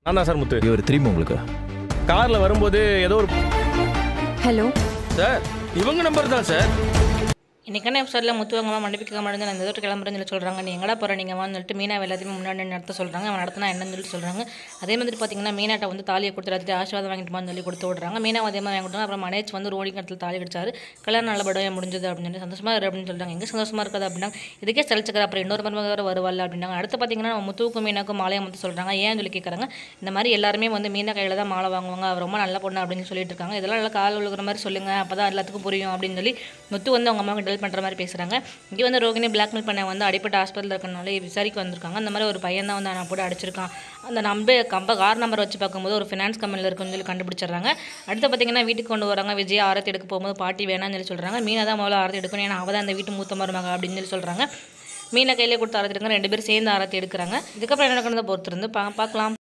நான் தான் சார் முத்து இவர் திரும்பி உங்களுக்கு காரில் வரும்போது ஏதோ ஒரு ஹலோ சார் இவங்க நம்பர் தான் சார் இன்றைக்கான எபிசோடில் முத்துவங்கம்மா மன்னிப்பிக்க மாட்டேன் நான் இந்த தூரம் கிளம்புறேன்னு சொல்லி சொல்கிறாங்க நீ எங்கடா போகிற நீங்கள் வான்னு சொல்லிட்டு மீனா எல்லாத்தையுமே முன்னாடி நடத்த சொல்கிறாங்க அவன் நடத்தினா என்னன்னு சொல்லி சொல்கிறாங்க அதே மாதிரி பார்த்தீங்கன்னா மீனாட்ட வந்து தாலியை கொடுத்து எல்லாத்தையும் ஆசீர்வாதம் வாங்கிட்டுமான்னு சொல்லி கொடுத்து விட்றாங்க மீனா அதே மாதிரி வாங்கி கொடுத்தாங்க அப்புறம் மனேஜ் வந்து ரோடி இடத்துல தாலி கடிச்சாரு கல்யாணம் நல்லபடியாக முடிஞ்சது அப்படின்னு சொல்லி சந்தோஷமாக இரு அப்படின்னு சொல்கிறாங்க எங்கே சந்தோஷமாக இருக்காது அப்படின்னா இதுக்கே சலிச்சுக்கிற அப்புறம் இன்னொரு மருமக வேறு வருவாள் அப்படின்னாங்க அடுத்து பார்த்தீங்கன்னா நம்ம முத்துவுக்கும் மீனாக்கும் மாலையை வந்து சொல்கிறாங்க ஏன் சொல்லி கேட்குறாங்க இந்த மாதிரி எல்லாருமே வந்து மீனா கையில் தான் மாலை வாங்குவாங்க அவ ரொம்ப நல்ல பொண்ணு அப்படின்னு சொல்லிட்டு இருக்காங்க இதெல்லாம் நல்லா கால் விழுகிற மாதிரி சொல்லுங்க அப்போ தான் எல்லாத்துக்கும் புரியும் அப்படின்னு சொல்லி முத்து வந்து அவங்க அம்மாவுக்கு டெல் பண்ணுற மாதிரி பேசுகிறாங்க இங்கே வந்து ரோகிணி பிளாக்மெயில் பண்ண வந்து அடிப்பட்ட ஹாஸ்பிட்டலில் இருக்கனால விசாரிக்க வந்திருக்காங்க அந்த மாதிரி ஒரு பையன் தான் வந்து நான் போட்டு அடிச்சிருக்கான் அந்த நம்ப கம்ப கார் நம்பர் வச்சு பார்க்கும்போது ஒரு ஃபினான்ஸ் கம்பெனியில் இருக்குன்னு சொல்லி கண்டுபிடிச்சிடுறாங்க அடுத்து பார்த்தீங்கன்னா வீட்டுக்கு கொண்டு வராங்க விஜய் ஆரத்தி எடுக்க போகும்போது பாட்டி வேணாம்னு சொல்லி சொல்கிறாங்க மீனா தான் முதல்ல ஆரத்தி எடுக்கணும் ஏன்னா அவள் தான் அந்த வீட்டு மூத்த மருமக அப்படின்னு சொல்லி சொல்கிறாங்க மீனை கையிலே கொடுத்து ஆரத்தி எடுங்க ரெண்டு பேரும் சேர்ந்து ஆரத்தி எடுக்கிறாங்க இதுக்கப்புறம் என்ன நடக்கிறத பொறுத்திருந்து பா பார்க்கலாம்